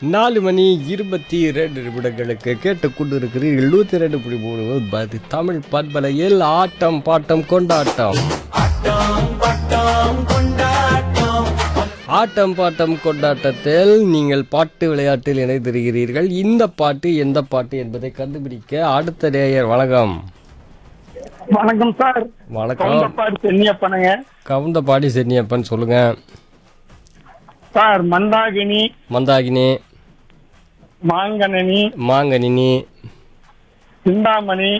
நாலு மணி இருபத்தி ரெண்டு நிமிடங்களுக்கு கேட்டுக்கொண்டு இருக்கிறீர்கள் நூற்றி ரெண்டு புள்ளி மூணு பதி தமிழ் பண்பலையில் ஆட்டம் பாட்டம் கொண்டாட்டம் ஆட்டம் பாட்டம் கொண்டாட்டத்தில் நீங்கள் பாட்டு விளையாட்டில் இணைந்திருக்கிறீர்கள் இந்த பாட்டு எந்த பாட்டு என்பதை கண்டுபிடிக்க அடுத்த நேயர் வணக்கம் வணக்கம் சார் வணக்கம் கவுண்டப்பாடு சென்னியப்பனுங்க கவுந்தபாடி சென்னியப்பன் சொல்லுங்க சார் மந்தாகினி மந்தாகினி மாங்கனனி மாங்கனினி சிந்தாமணி